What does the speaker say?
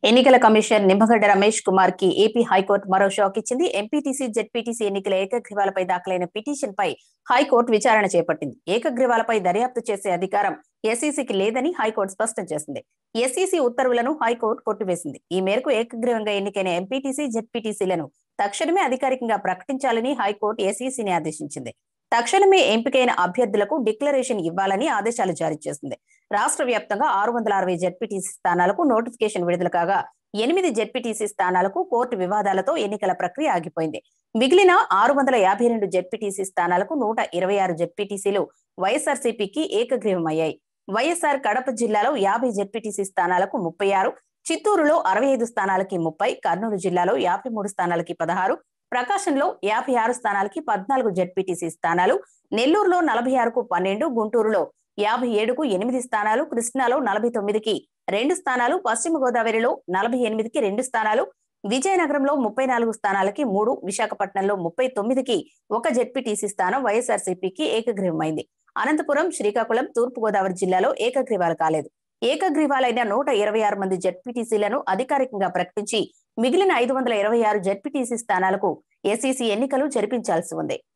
ఎన్నికల కమిషనర్ నిమ్మగడ్డ రమేష్ కుమార్ కి AP high court మరో షాక్ ఇచ్చింది ఎంపీటీసీ జెడ్పీటీసీ ఎన్నికల ఏకగ్రీవాలపై దాఖలైన పిటిషన్ పై హైకోర్టు విచారణ చేపట్టింది ఏకగ్రీవాలపై దర్యాప్తు చేసే అధికారం ఎస్ఈసీకి లేదని హైకోర్టు స్పష్టం చేసింది ఎస్ఈసీ ఉత్తర్వులను హైకోర్టు కొట్టివేసింది ఈ మేరకు ఏకగ్రీవంగా ఎన్నికైన ఎంపీటీసీ జెడ్పీటీసీలను తక్షణమే అధికారికంగా ప్రకటించాలని హైకోర్టు ఎస్ఈసీని ఆదేశించింది తక్షణమే ఎంపికైన అభ్యర్థులకు డిక్లరేషన్ ఇవ్వాలని ఆదేశాలు జారీ చేసింది రాష్ట్ర వ్యాప్తంగా ఆరు వందల అరవై జెడ్పీటీసీ స్థానాలకు నోటిఫికేషన్ విడుదల కాగా ఎనిమిది జెడ్పీటీసీ స్థానాలకు కోర్టు వివాదాలతో ఎన్నికల ప్రక్రియ ఆగిపోయింది మిగిలిన ఆరు వందల యాభై రెండు జెడ్పీటీసీ స్థానాలకు నూట ఇరవై ఆరు జెడ్పీటీసీలు వైఎస్ఆర్సీపీకి ఏకగ్రీవమయ్యాయి వైఎస్ఆర్ కడప జిల్లాలో యాభై జెడ్పీటీసీ స్థానాలకు ముప్పై ఆరు చిత్తూరులో అరవై ఐదు స్థానాలకి ముప్పై కర్నూలు జిల్లాలో యాభై మూడు స్థానాలకి పదహారు ప్రకాశంలో యాభై ఆరు స్థానాలకి పద్నాలుగు జెడ్పీటీసీ స్థానాలు నెల్లూరులో నలభై ఆరుకు పన్నెండు గుంటూరులో యాభై ఏడుకు ఎనిమిది స్థానాలు కృష్ణాలో నలభై తొమ్మిదికి రెండు స్థానాలు పశ్చిమ గోదావరిలో నలభై ఎనిమిదికి రెండు స్థానాలు విజయనగరంలో ముప్పై నాలుగు స్థానాలకి మూడు విశాఖపట్నంలో ముప్పై తొమ్మిదికి ఒక జెడ్పీటీసీ స్థానం వైఎస్ఆర్సీపీకి ఏకగ్రీవమైంది అనంతపురం శ్రీకాకుళం తూర్పు గోదావరి జిల్లాలో ఏకగ్రీవాలు కాలేదు ఏకగ్రీవాలైన నూట ఇరవై ఆరు మంది జెడ్పీటీసీలను అధికారికంగా ప్రకటించి మిగిలిన ఐదు వందల ఇరవై ఆరు జెడ్పీటీసీ స్థానాలకు ఎస్ఈసీ ఎన్నికలు జరిపించాల్సి ఉంది